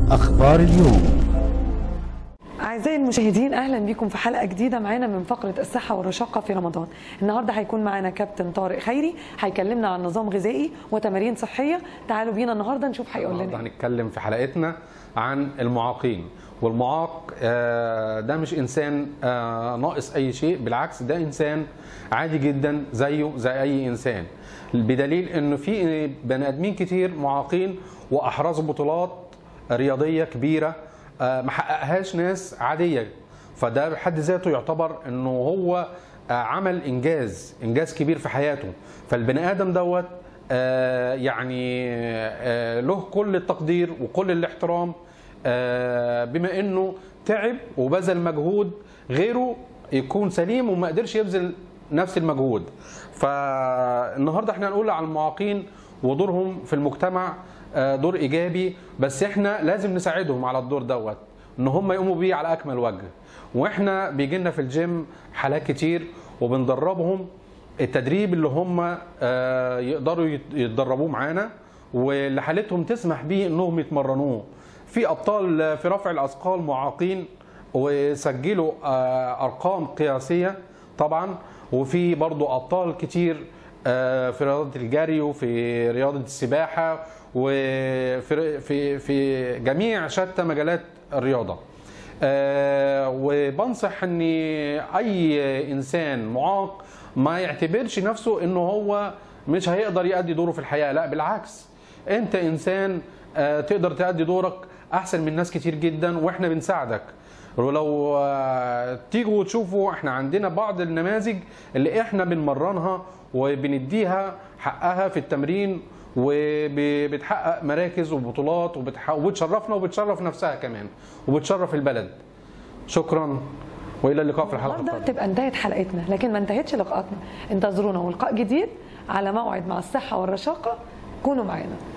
أخبار اليوم أعزائي المشاهدين أهلا بكم في حلقة جديدة معانا من فقرة الصحة والرشاقة في رمضان النهاردة هيكون معانا كابتن طارق خيري هيكلمنا عن نظام غذائي وتمارين صحية تعالوا بينا النهاردة نشوف هيقول النهارده لنا هنتكلم في حلقتنا عن المعاقين والمعاق آه، ده مش انسان آه، ناقص اي شيء بالعكس ده انسان عادي جدا زيه زي اي انسان بدليل انه في بني ادمين كتير معاقين واحرزوا بطولات رياضيه كبيره آه، ما حققهاش ناس عاديه فده بحد ذاته يعتبر انه هو آه، عمل انجاز انجاز كبير في حياته فالبني ادم دوت آه، يعني آه، له كل التقدير وكل الاحترام آه، بما انه تعب وبذل مجهود غيره يكون سليم وما قدرش يبذل نفس المجهود فالنهارده احنا هنقول على المعاقين ودورهم في المجتمع آه، دور ايجابي بس احنا لازم نساعدهم على الدور دوت ان هم يقوموا بيه على اكمل وجه واحنا بيجي لنا في الجيم حالات كتير وبندربهم التدريب اللي هم آه، يقدروا يت- يتدربوه معانا واللي حالتهم تسمح بيه انهم يتمرنوه في ابطال في رفع الاثقال معاقين وسجلوا آه، ارقام قياسيه طبعا وفي برضو ابطال كتير آه، في رياضه الجري وفي رياضه السباحه وفي في في جميع شتى مجالات الرياضه آه، وبنصح ان اي انسان معاق ما يعتبرش نفسه انه هو مش هيقدر يؤدي دوره في الحياه لا بالعكس انت انسان آه، تقدر تؤدي دورك احسن من ناس كتير جدا واحنا بنساعدك ولو آه، تيجوا وتشوفوا احنا عندنا بعض النماذج اللي احنا بنمرنها وبنديها حقها في التمرين وبتحقق مراكز وبطولات وبتح- وبتشرفنا وبتشرف نفسها كمان وبتشرف البلد شكرا والى اللقاء في الحلقه النهارده القادمه تبقى انتهت حلقتنا لكن ما انتهتش لقاءاتنا انتظرونا ولقاء جديد على موعد مع الصحة والرشاقة كونوا معانا